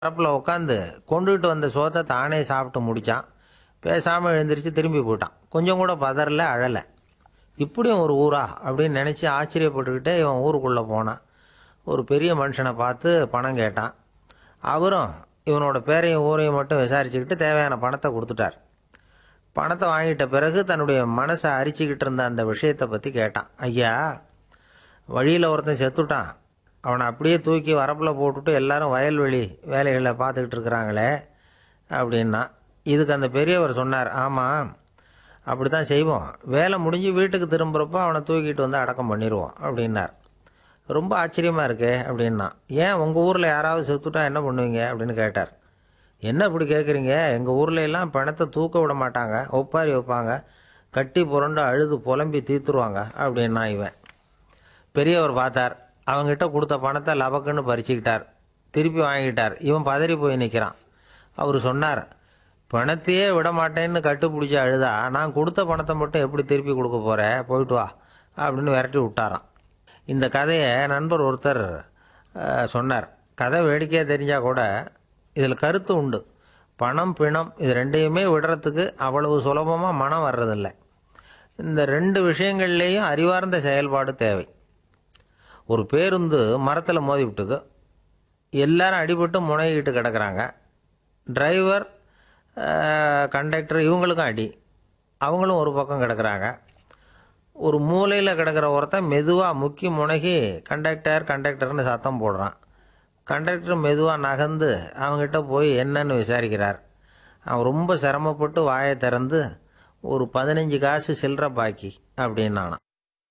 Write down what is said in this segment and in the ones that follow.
வரப்பில் உட்காந்து கொண்டுகிட்டு வந்த சோத்தை தானே சாப்பிட்டு முடிச்சான் பேசாமல் எழுந்திரிச்சு திரும்பி போயிட்டான் கொஞ்சம் கூட பதறல அழலை இப்படியும் ஒரு ஊரா அப்படின்னு நினச்சி ஆச்சரியப்பட்டுக்கிட்டே இவன் ஊருக்குள்ளே போனான் ஒரு பெரிய மனுஷனை பார்த்து பணம் கேட்டான் அவரும் இவனோட பேரையும் ஊரையும் மட்டும் விசாரிச்சுக்கிட்டு தேவையான பணத்தை கொடுத்துட்டார் பணத்தை வாங்கிட்ட பிறகு தன்னுடைய மனசை அரிச்சுக்கிட்டு இருந்த அந்த விஷயத்தை பற்றி கேட்டான் ஐயா வழியில் ஒருத்தன் செத்துட்டான் அவனை அப்படியே தூக்கி வரப்பில் போட்டுட்டு எல்லாரும் வயல்வெளி வேலைகளை பார்த்துக்கிட்டு இருக்கிறாங்களே அப்படின்னா இதுக்கு அந்த பெரியவர் சொன்னார் ஆமாம் அப்படி தான் செய்வோம் வேலை முடிஞ்சு வீட்டுக்கு திரும்புகிறப்போ அவனை தூக்கிட்டு வந்து அடக்கம் பண்ணிடுவோம் அப்படின்னார் ரொம்ப ஆச்சரியமாக இருக்கே அப்படின்னா ஏன் உங்கள் ஊரில் யாராவது செத்துட்டா என்ன பண்ணுவீங்க அப்படின்னு கேட்டார் என்ன இப்படி கேட்குறீங்க எங்கள் ஊர்ல எல்லாம் பணத்தை தூக்க விட மாட்டாங்க ஒப்பாரி வைப்பாங்க கட்டி புரண்டு அழுது புலம்பி தீத்துருவாங்க அப்படின்னா இவன் பெரியவர் பார்த்தார் அவங்கிட்ட கொடுத்த பணத்தை லபக்குன்னு பறிச்சுக்கிட்டார் திருப்பி வாங்கிட்டார் இவன் பதறி போய் நிற்கிறான் அவர் சொன்னார் பணத்தையே விட மாட்டேன்னு கட்டுப்பிடிச்சி அழுதா நான் கொடுத்த பணத்தை மட்டும் எப்படி திருப்பி கொடுக்க போகிறேன் போயிட்டு வா அப்படின்னு விரட்டி விட்டாராம் இந்த கதையை நண்பர் ஒருத்தர் அஹ், சொன்னார் கதை வேடிக்கையாக தெரிஞ்சால் கூட இதில் கருத்து உண்டு பணம் பிணம் இது ரெண்டையுமே விடுறதுக்கு அவ்வளவு சுலபமாக மனம் வர்றதில்லை இந்த ரெண்டு விஷயங்கள்லேயும் அறிவார்ந்த செயல்பாடு தேவை ஒரு பேருந்து மரத்தில் மோதி விட்டது எல்லாரும் அடிபட்டு முனைகிட்டு கிடக்குறாங்க டிரைவர் கண்டக்டர் இவங்களுக்கும் அடி அவங்களும் ஒரு பக்கம் கிடக்குறாங்க ஒரு மூலையில் கிடக்கிற ஒருத்தன் மெதுவாக முக்கி முனகி கண்டக்டர் கண்டக்டர்னு சத்தம் போடுறான் கண்டக்டர் மெதுவாக நகர்ந்து அவங்ககிட்ட போய் என்னன்னு விசாரிக்கிறார் அவன் ரொம்ப சிரமப்பட்டு வாயை திறந்து ஒரு பதினஞ்சு காசு சில்லற பாக்கி அப்படின்னானான்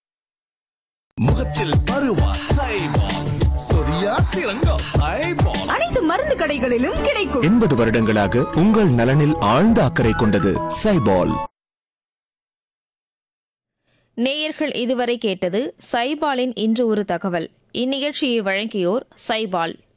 முகத்தில் பருவா சைபால் சொரியா சிறங்கா சைபால் அனைத்து மருந்து கடைகளிலும் கிடைக்கும் எண்பது வருடங்களாக உங்கள் நலனில் ஆழ்ந்த அக்கறை கொண்டது சைபால் நேயர்கள் இதுவரை கேட்டது சைபாலின் இன்று ஒரு தகவல் இந்நிகழ்ச்சியை வழங்கியோர் சைபால்